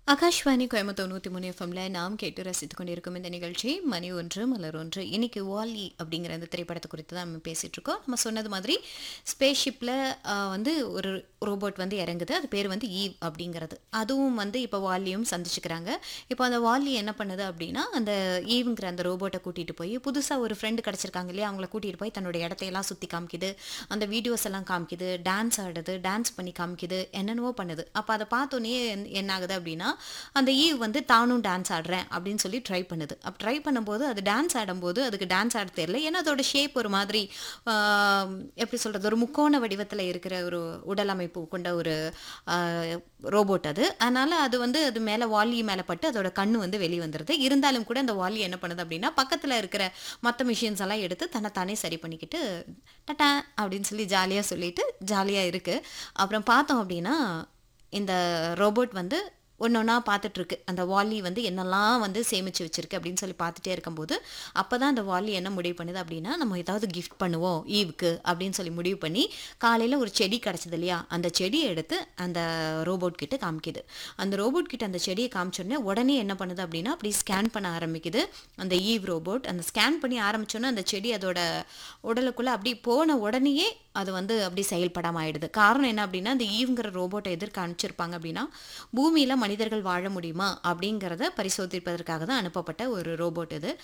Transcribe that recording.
ஆகாஷ்வாணி கோயம்புத்தூர் நூற்றி மூணு எஃப்எம்ல நாம் கேட்டு ரசித்துக் கொண்டிருக்கும் இந்த நிகழ்ச்சி மணி ஒன்று மலர் ஒன்று இன்னைக்கு வாலி அப்படிங்கிற இந்த திரைப்படத்தை குறித்து தான் நம்ம பேசிட்டு இருக்கோம் நம்ம சொன்னது மாதிரி ஸ்பேஸ் ஷிப்பில் வந்து ஒரு ரோபோட் வந்து இறங்குது அது பேர் வந்து ஈவ் அப்படிங்கிறது அதுவும் வந்து இப்போ வாலியும் சந்திச்சுக்கிறாங்க இப்போ அந்த வாலி என்ன பண்ணுது அப்படின்னா அந்த ஈவுங்கிற அந்த ரோபோட்டை கூட்டிகிட்டு போய் புதுசாக ஒரு ஃப்ரெண்டு கிடச்சிருக்காங்க இல்லையா அவங்கள கூட்டிகிட்டு போய் தன்னோட இடத்தையெல்லாம் சுற்றி காமிக்குது அந்த வீடியோஸ் எல்லாம் காமிக்குது டான்ஸ் ஆடுது டான்ஸ் பண்ணி காமிக்குது என்னென்னவோ பண்ணுது அப்போ அதை பார்த்தோன்னே என்ன ஆகுது அப்படின்னா அந்த ஈவ் வந்து தானும் டான்ஸ் ஆடுறேன் அப்படின்னு சொல்லி ட்ரை பண்ணுது அப்போ ட்ரை பண்ணும்போது அது டான்ஸ் ஆடும்போது அதுக்கு டான்ஸ் ஆட தெரியல ஏன்னா அதோட ஷேப் ஒரு மாதிரி ஆஹ், எப்படி சொல்கிறது ஒரு முக்கோண வடிவத்தில் இருக்கிற ஒரு உடல் அமைப்பு கொண்ட ஒரு ரோபோட் அது அதனால் அது வந்து அது மேலே வாலி மேலே பட்டு அதோட கண்ணு வந்து வெளியே வந்துடுது இருந்தாலும் கூட அந்த வாலி என்ன பண்ணுது அப்படின்னா பக்கத்தில் இருக்கிற மற்ற மிஷின்ஸ் எல்லாம் எடுத்து தன்னைத்தானே சரி பண்ணிக்கிட்டு டட்டா அப்படின்னு சொல்லி ஜாலியாக சொல்லிட்டு ஜாலியாக இருக்குது அப்புறம் பார்த்தோம் அப்படின்னா இந்த ரோபோட் வந்து ஒன்று ஒன்றா பார்த்துட்ருக்கு அந்த வாலி வந்து என்னெல்லாம் வந்து சேமித்து வச்சிருக்கு அப்படின்னு சொல்லி பார்த்துட்டே இருக்கும்போது அப்போ தான் அந்த வாலி என்ன முடிவு பண்ணுது அப்படின்னா நம்ம ஏதாவது கிஃப்ட் பண்ணுவோம் ஈவுக்கு அப்படின்னு சொல்லி முடிவு பண்ணி காலையில் ஒரு செடி கிடச்சிது இல்லையா அந்த செடியை எடுத்து அந்த ரோபோட் கிட்ட காமிக்குது அந்த ரோபோட் கிட்ட அந்த செடியை காமிச்சோடனே உடனே என்ன பண்ணுது அப்படின்னா அப்படி ஸ்கேன் பண்ண ஆரம்பிக்குது அந்த ஈவ் ரோபோட் அந்த ஸ்கேன் பண்ணி ஆரம்பிச்சோன்னே அந்த செடி அதோட உடலுக்குள்ளே அப்படி போன உடனேயே அது வந்து அப்படி செயல்படாம ஆயிடுது காரணம் என்ன அப்படின்னா அந்த ஈவ்ங்கிற ரோபோட்டை எதிர்க்க அனுப்பிச்சிருப்பாங்க அப்படின்னா பூமியில் மனிதர்கள் வாழ முடியுமா அப்படிங்கிறத பரிசோதிப்பதற்காக தான் அனுப்பப்பட்ட ஒரு ரோபோட் இது